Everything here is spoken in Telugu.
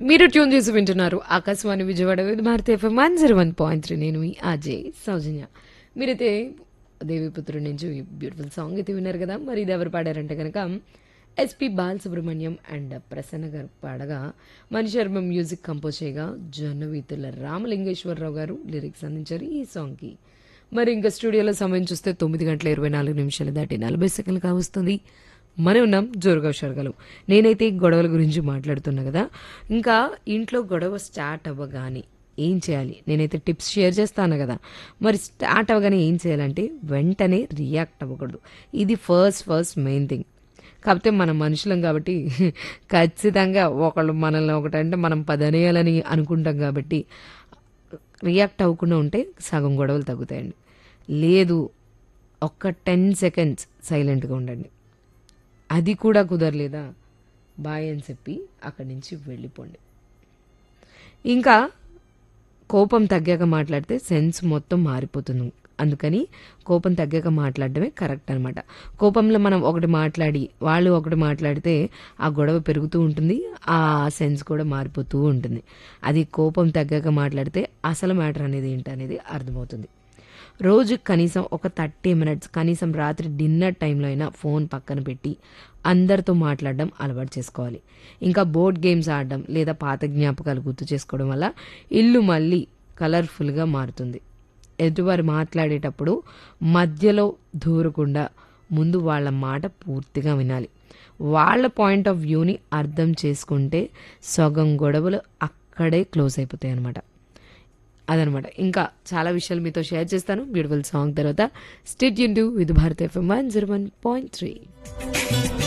మీరు ట్యూన్ చేసి వింటున్నారు Akashvani Vijayawada Vividh Bharati FM one zero one point three నేను మీ అజయ్ సౌజన్య మీరైతే దేవిపుత్రుడి నుంచి బ్యూటిఫుల్ సాంగ్ అయితే విన్నారు కదా మరి ఇది ఎవరు పాడారంటే కనుక ఎస్పి బాలసుబ్రహ్మణ్యం అండ్ ప్రసన్న గారు పాడగా మణిశర్మ మ్యూజిక్ కంపోజ్ చేయగా జొన్నవీతుల రామలింగేశ్వరరావు గారు లిరిక్స్ అందించారు ఈ సాంగ్కి మరి ఇంకా స్టూడియోలో సమయం చూస్తే తొమ్మిది గంటల ఇరవై నాలుగు నిమిషాలు దాటి నలభై సెకండ్లు కావస్తుంది మనం ఉన్నాం జోరుగా షరగలు నేనైతే ఈ గొడవల గురించి మాట్లాడుతున్నా కదా ఇంకా ఇంట్లో గొడవ స్టార్ట్ అవ్వగానే ఏం చేయాలి నేనైతే టిప్స్ షేర్ చేస్తాను కదా మరి స్టార్ట్ అవ్వగానే ఏం చేయాలంటే వెంటనే రియాక్ట్ అవ్వకూడదు ఇది ఫస్ట్ ఫస్ట్ మెయిన్ థింగ్ కాకపోతే మనం మనుషులం కాబట్టి ఖచ్చితంగా ఒకళ్ళు మనల్ని ఒకటంటే మనం పదనేయాలని అనుకుంటాం కాబట్టి రియాక్ట్ అవ్వకుండా ఉంటే సగం గొడవలు తగ్గుతాయండి లేదు ఒక్క టెన్ సెకండ్స్ సైలెంట్గా ఉండండి అది కూడా కుదరలేదా బాయ్ అని చెప్పి అక్కడి నుంచి వెళ్ళిపోండి ఇంకా కోపం తగ్గాక మాట్లాడితే సెన్స్ మొత్తం మారిపోతుంది అందుకని కోపం తగ్గాక మాట్లాడడమే కరెక్ట్ అనమాట కోపంలో మనం ఒకటి మాట్లాడి వాళ్ళు ఒకటి మాట్లాడితే ఆ గొడవ పెరుగుతూ ఉంటుంది ఆ సెన్స్ కూడా మారిపోతూ ఉంటుంది అది కోపం తగ్గాక మాట్లాడితే అసలు మ్యాటర్ అనేది ఏంటనేది అర్థమవుతుంది రోజు కనీసం ఒక థర్టీ మినిట్స్ కనీసం రాత్రి డిన్నర్ టైంలో అయినా ఫోన్ పక్కన పెట్టి అందరితో మాట్లాడడం అలవాటు చేసుకోవాలి ఇంకా బోర్డ్ గేమ్స్ ఆడడం లేదా పాత జ్ఞాపకాలు గుర్తు చేసుకోవడం వల్ల ఇల్లు మళ్ళీ కలర్ఫుల్గా మారుతుంది ఎదుటివారు మాట్లాడేటప్పుడు మధ్యలో దూరకుండా ముందు వాళ్ళ మాట పూర్తిగా వినాలి వాళ్ళ పాయింట్ ఆఫ్ వ్యూని అర్థం చేసుకుంటే సగం గొడవలు అక్కడే క్లోజ్ అయిపోతాయి అనమాట అదనమాట ఇంకా చాలా విషయాలు మీతో షేర్ చేస్తాను బ్యూటిఫుల్ సాంగ్ తర్వాత స్టేట్ యూన్ to Vividh Bharati FM one zero one point three